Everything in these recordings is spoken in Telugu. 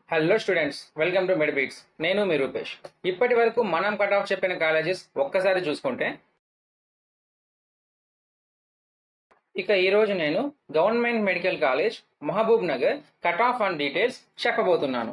hello students welcome to Medibeats నేను మీ రూపేష్ ఇప్పటి వరకు మనం కట్ ఆఫ్ చెప్పిన కాలేజెస్ ఒక్కసారి చూసుకుంటే ఇక ఈరోజు నేను government medical college Mahabubnagar cut off and details చెప్పబోతున్నాను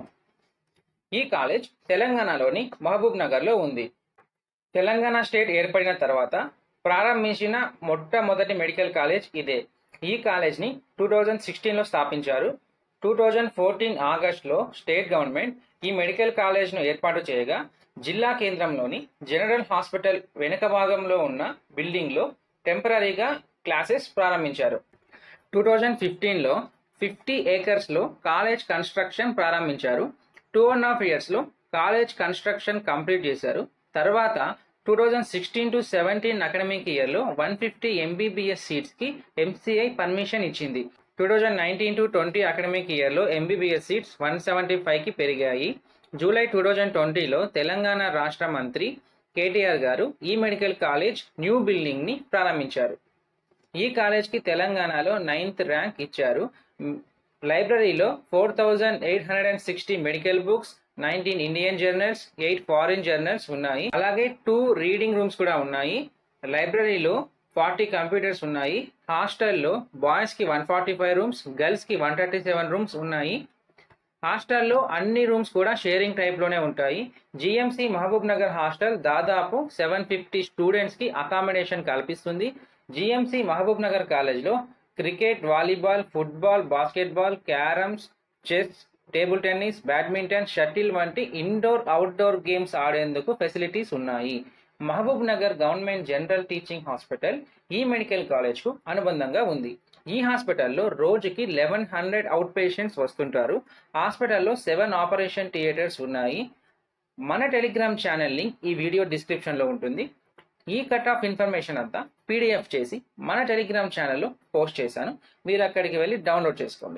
ఈ కాలేజ్ తెలంగాణలోని మహబూబ్ నగర్లో ఉంది తెలంగాణ స్టేట్ ఏర్పడిన తర్వాత ప్రారంభించిన మొట్టమొదటి మెడికల్ కాలేజ్ ఇదే ఈ కాలేజ్ని టూ థౌజండ్ సిక్స్టీన్లో స్థాపించారు టూ థౌజండ్ ఫోర్టీన్ ఆగస్టులో స్టేట్ గవర్నమెంట్ ఈ మెడికల్ కాలేజ్ను ఏర్పాటు చేయగా జిల్లా కేంద్రంలోని జనరల్ హాస్పిటల్ వెనుక భాగంలో ఉన్న బిల్డింగ్లో టెంపరీగా క్లాసెస్ ప్రారంభించారు టూ థౌజండ్ ఫిఫ్టీన్లో ఫిఫ్టీ ఏకర్స్లో కాలేజ్ కన్స్ట్రక్షన్ ప్రారంభించారు టూ అండ్ హాఫ్ ఇయర్స్లో కాలేజ్ కన్స్ట్రక్షన్ కంప్లీట్ చేశారు తర్వాత two thousand sixteen to seventeen academic ఇయర్లో వన్ ఫిఫ్టీ ఎంబీబీఎస్ సీట్స్కి ఎంసీఐ పర్మిషన్ ఇచ్చింది two thousand nineteen to twenty academic ఇయర్లో ఎంబీబీఎస్ సీట్స్ వన్ సెవెంటీ ఫైవ్కి పెరిగాయి జూలై టూ థౌజండ్ ట్వంటీలో తెలంగాణ రాష్ట్ర మంత్రి కేటీఆర్ గారు ఈ మెడికల్ కాలేజ్ న్యూ బిల్డింగ్ని ప్రారంభించారు ఈ కాలేజ్కి తెలంగాణలో నైన్త్ ర్యాంక్ ఇచ్చారు మ్, లైబ్రరీలో four thousand eight hundred and sixty medical books nineteen Indian journals eight foreign journals ఉన్నాయి అలాగే టూ రీడింగ్ రూమ్స్ కూడా ఉన్నాయి లైబ్రరీలో ఫార్టీ కంప్యూటర్స్ ఉన్నాయి హాస్టల్లో బాయ్స్కి వన్ ఫార్టీ ఫైవ్ రూమ్స్ గర్ల్స్కి వన్ థర్టీ సెవెన్ రూమ్స్ ఉన్నాయి హాస్టల్లో అన్ని రూమ్స్ కూడా షేరింగ్ టైప్లోనే ఉంటాయి జిఎంసి మహబూబ్ నగర్ హాస్టల్ దాదాపు సెవెన్ ఫిఫ్టీ స్టూడెంట్స్కి అకామిడేషన్ కల్పిస్తుంది జిఎంసి మహబూబ్ నగర్ కాలేజ్లో cricket volleyball football basketball carroms chess table tennis badminton shuttle వంటి ఇండోర్ అవుట్డోర్ గేమ్స్ ఆడేందుకు ఫెసిలిటీస్ ఉన్నాయి Mahabubnagar government general teaching hospital ఈ మెడికల్ కాలేజ్కు అనుబంధంగా ఉంది ఈ హాస్పిటల్లో రోజుకి లెవెన్ హండ్రెడ్ అవుట్ పేషెంట్స్ వస్తుంటారు హాస్పిటల్లో సెవెన్ ఆపరేషన్ థియేటర్స్ ఉన్నాయి మన టెలిగ్రామ్ ఛానల్ లింక్ ఈ వీడియో డిస్క్రిప్షన్లో ఉంటుంది ఈ కట్ ఆఫ్ ఇన్ఫర్మేషన్ అంతా పీడిఎఫ్ చేసి మన టెలిగ్రామ్ ఛానల్లో పోస్ట్ చేశాను మీరు అక్కడికి వెళ్ళి డౌన్లోడ్ చేసుకోండి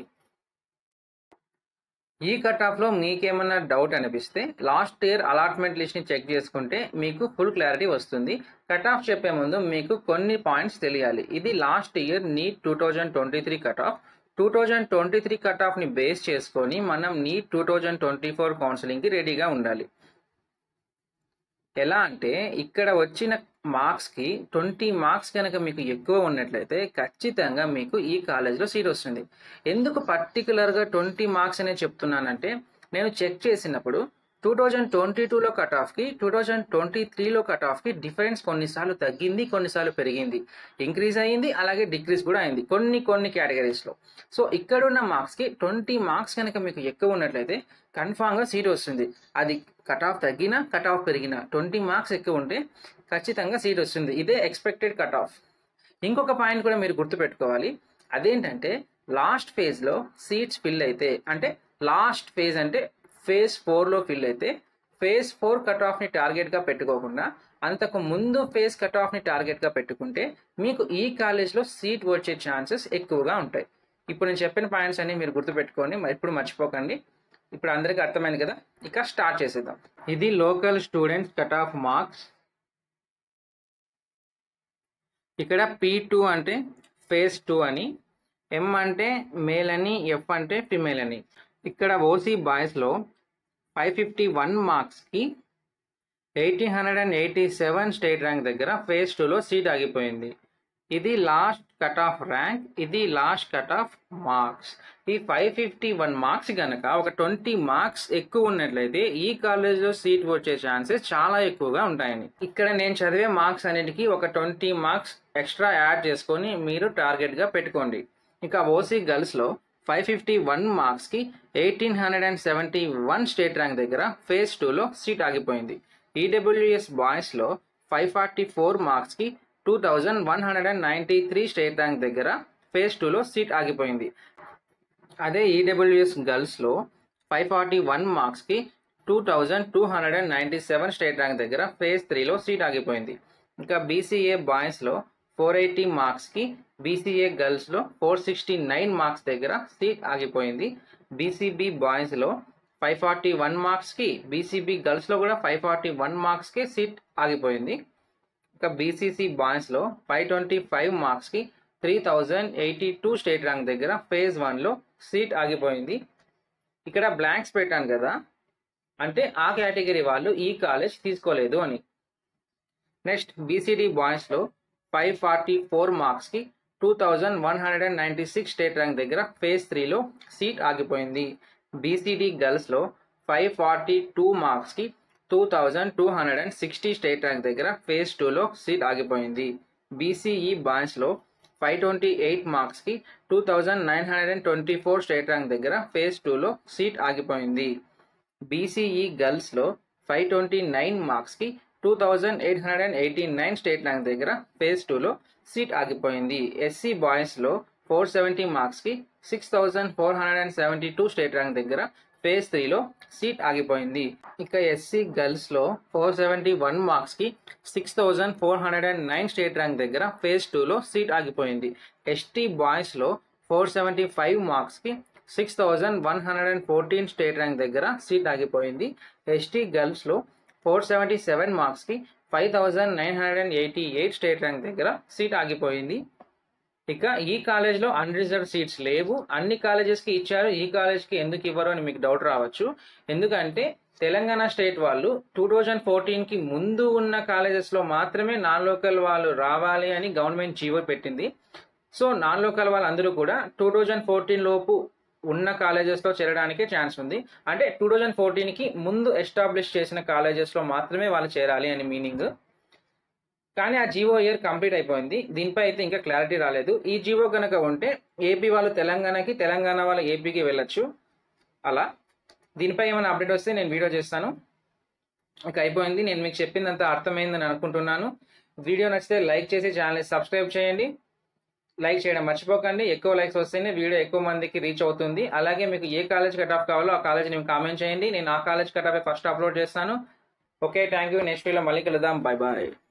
ఈ కట్ ఆఫ్లో మీకేమన్నా డౌట్ అనిపిస్తే లాస్ట్ ఇయర్ అలాట్మెంట్ లిస్ట్ని చెక్ చేసుకుంటే మీకు ఫుల్ క్లారిటీ వస్తుంది కట్ ఆఫ్ చెప్పే ముందు మీకు కొన్ని పాయింట్స్ తెలియాలి ఇది last year NEET two thousand twenty three cut off two thousand twenty three cut ఆఫ్ని బేస్ చేసుకొని మనం NEET two thousand twenty four కౌన్సిలింగ్కి రెడీగా ఉండాలి ఎలా అంటే ఇక్కడ వచ్చిన మార్క్స్కి ట్వంటీ మార్క్స్ కనుక మీకు ఎక్కువ ఉన్నట్లయితే ఖచ్చితంగా మీకు ఈ కాలేజ్లో సీట్ వస్తుంది ఎందుకు పర్టికులర్గా ట్వంటీ మార్క్స్ అనే చెప్తున్నానంటే నేను చెక్ చేసినప్పుడు టూ థౌజండ్ ట్వంటీ టూలో కట్ ఆఫ్కి టూ థౌజండ్ ట్వంటీ త్రీలో కట్ ఆఫ్కి డిఫరెన్స్ కొన్నిసార్లు తగ్గింది కొన్నిసార్లు పెరిగింది ఇంక్రీజ్ అయ్యింది అలాగే డిక్రీజ్ కూడా అయింది కొన్ని కొన్ని కేటగిరీస్లో సో ఇక్కడ ఉన్న మార్క్స్కి ట్వంటీ మార్క్స్ కనుక మీకు ఎక్కువ ఉన్నట్లయితే కన్ఫామ్గా సీట్ వస్తుంది అది కట్ ఆఫ్ తగ్గినా కట్ ఆఫ్ పెరిగినా ట్వంటీ మార్క్స్ ఎక్కువ ఉంటే ఖచ్చితంగా సీట్ వస్తుంది ఇదే ఎక్స్పెక్టెడ్ కట్ ఆఫ్ ఇంకొక పాయింట్ కూడా మీరు గుర్తుపెట్టుకోవాలి అదేంటంటే లాస్ట్ ఫేజ్లో సీట్స్ ఫిల్ అయితే అంటే లాస్ట్ ఫేజ్ అంటే ఫేజ్ ఫోర్లో ఫిల్ అయితే ఫేజ్ ఫోర్ కట్ ఆఫ్ని టార్గెట్గా పెట్టుకోకుండా అంతకు ముందు ఫేజ్ కట్ ఆఫ్ని టార్గెట్గా పెట్టుకుంటే మీకు ఈ కాలేజ్లో సీట్ వచ్చే ఛాన్సెస్ ఎక్కువగా ఉంటాయి ఇప్పుడు నేను చెప్పిన పాయింట్స్ అన్ని మీరు గుర్తుపెట్టుకోండి మరి ఇప్పుడు మర్చిపోకండి ఇప్పుడు అందరికీ అర్థమైంది కదా ఇక స్టార్ట్ చేసేద్దాం ఇది local students cut off marks ఇక్కడ పీ టూ అంటే ఫేజ్ టూ అని ఎం అంటే మేల్ అని ఎఫ్ అంటే ఫిమేల్ అని ఇక్కడ ఓసీ బాయ్స్లో ఫైవ్ ఫిఫ్టీ వన్ మార్క్స్కి eighteen hundred and eighty seven state rank దగ్గర ఫేజ్ టూలో సీట్ ఆగిపోయింది ఇది లాస్ట్ కట్ ఆఫ్ ర్యాంక్ ఇది లాస్ట్ కట్ ఆఫ్ మార్క్స్ ఈ ఫైవ్ ఫిఫ్టీ వన్ మార్క్స్ కనుక ఒక ట్వంటీ మార్క్స్ ఎక్కువ ఉన్నట్లయితే ఈ కాలేజ్లో సీట్ వచ్చే ఛాన్సెస్ చాలా ఎక్కువగా ఉంటాయని ఇక్కడ నేను చదివే మార్క్స్ అన్నిటికీ ఒక ట్వంటీ మార్క్స్ ఎక్స్ట్రా యాడ్ చేసుకొని మీరు టార్గెట్గా పెట్టుకోండి ఇక ఓసీ గర్ల్స్లో ఫైవ్ ఫిఫ్టీ వన్ మార్క్స్కి eighteen hundred and seventy one state rank దగ్గర ఫేజ్ టూలో సీట్ ఆగిపోయింది ఈడబ్ల్యూఎస్ బాయ్స్లో ఫైవ్ ఫార్టీ ఫోర్ మార్క్స్కి two thousand one hundred and ninety three state rank దగ్గర ఫేజ్ టూలో సీట్ ఆగిపోయింది అదే ఈడబ్ల్యూఎస్ గర్ల్స్లో ఫైవ్ ఫార్టీ వన్ మార్క్స్కి two thousand two hundred and ninety seven state rank దగ్గర ఫేజ్ త్రీలో సీట్ ఆగిపోయింది ఇంకా బీసీఏ బాయ్స్లో ఫోర్ ఎయిటీ మార్క్స్కి BCA గర్ల్స్లో four sixty nine marks దగ్గర సీట్ ఆగిపోయింది బీసీబీ బాయ్స్లో ఫైవ్ ఫార్టీ వన్ మార్క్స్కి బీసీబీ గర్ల్స్లో కూడా ఫైవ్ ఫార్టీ వన్ మార్క్స్కి సీట్ ఆగిపోయింది ఇంకా బీసీసీ బాయ్స్లో ఫైవ్ ట్వంటీ ఫైవ్ మార్క్స్కి three thousand eighty two state rank దగ్గర ఫేజ్ వన్లో సీట్ ఆగిపోయింది ఇక్కడ బ్లాంక్స్ పెట్టాను కదా అంటే ఆ కేటగిరీ వాళ్ళు ఈ కాలేజ్ తీసుకోలేదు అని నెక్స్ట్ బీసీడీ బాయ్స్లో ఫైవ్ ఫార్టీ ఫోర్ మార్క్స్కి two thousand one hundred and ninety six state rank దగ్గర ఫేజ్ త్రీలో సీట్ ఆగిపోయింది బీసీడీ గర్ల్స్లో ఫైవ్ ఫార్టీ టూ మార్క్స్కి two thousand two hundred and sixty state rank దగ్గర ఫేజ్ టూలో సీట్ ఆగిపోయింది బీసీఈ బాయ్స్లో ఫైవ్ ట్వంటీ ఎయిట్ మార్క్స్కి two thousand nine hundred and twenty four state rank దగ్గర ఫేజ్ టూలో సీట్ ఆగిపోయింది బీసీఈ గర్ల్స్లో ఫైవ్ ట్వంటీ నైన్ మార్క్స్కి two thousand eight hundred and eighty nine state rank దగ్గర ఫేజ్ టూలో సీట్ ఆగిపోయింది ఎస్సీ బాయ్స్లో ఫోర్ సెవెంటీ మార్క్స్కి six thousand four hundred and seventy two state rank దగ్గర ఫేజ్ త్రీలో సీట్ ఆగిపోయింది ఇక ఎస్సీ గర్ల్స్లో ఫోర్ సెవెంటీ వన్ మార్క్స్కి six thousand four hundred and nine state rank దగ్గర ఫేజ్ టూలో సీట్ ఆగిపోయింది ఎస్టీ బాయ్స్లో ఫోర్ సెవెంటీ ఫైవ్ మార్క్స్కి six thousand one hundred and fourteen state rank దగ్గర సీట్ ఆగిపోయింది ఎస్టీ గర్ల్స్లో ఫోర్ సెవెంటీ సెవెన్ మార్క్స్కి five thousand nine hundred and eighty eight state rank దగ్గర సీట్ ఆగిపోయింది ఇక ఈ కాలేజ్లో అన్రిజర్వ్ సీట్స్ లేవు అన్ని కాలేజెస్కి ఇచ్చారు ఈ కాలేజ్కి ఎందుకు ఇవ్వరు అని మీకు డౌట్ రావచ్చు ఎందుకంటే తెలంగాణ స్టేట్ వాళ్ళు టూ థౌజండ్ ఫోర్టీన్కి ముందు ఉన్న కాలేజెస్లో మాత్రమే నాన్ లోకల్ వాళ్ళు రావాలి అని గవర్నమెంట్ జీవో పెట్టింది సో నాన్ లోకల్ వాళ్ళందరూ కూడా టూ థౌజండ్ ఫోర్టీన్ లోపు ఉన్న కాలేజెస్లో చేరడానికి ఛాన్స్ ఉంది అంటే టూ థౌజండ్ ఫోర్టీన్కి ముందు ఎస్టాబ్లిష్ చేసిన కాలేజెస్లో మాత్రమే వాళ్ళు చేరాలి అని మీనింగ్ కానీ ఆ జీవో ఇయర్ కంప్లీట్ అయిపోయింది దీనిపై అయితే ఇంకా క్లారిటీ రాలేదు ఈ జీవో కనుక ఉంటే ఏపీ వాళ్ళు తెలంగాణకి తెలంగాణ వాళ్ళు ఏపీకి వెళ్ళొచ్చు అలా దీనిపై ఏమైనా అప్డేట్ వస్తే నేను వీడియో చేస్తాను ఇక అయిపోయింది నేను మీకు చెప్పిందంతా అర్థమైందని అనుకుంటున్నాను వీడియో నచ్చితే లైక్ చేసి ఛానల్ని సబ్స్క్రైబ్ చేయండి లైక్ చేయడం మర్చిపోకండి ఎక్కువ లైక్స్ వస్తేనే వీడియో ఎక్కువ మందికి రీచ్ అవుతుంది అలాగే మీకు ఏ కాలేజ్ కట్ ఆఫ్ కావాలో ఆ కాలేజ్ నేను కామెంట్ చేయండి నేను ఆ college cut off first upload చేస్తాను okay thank you next video మళ్ళీ కలుద్దాం బాయ్ బాయ్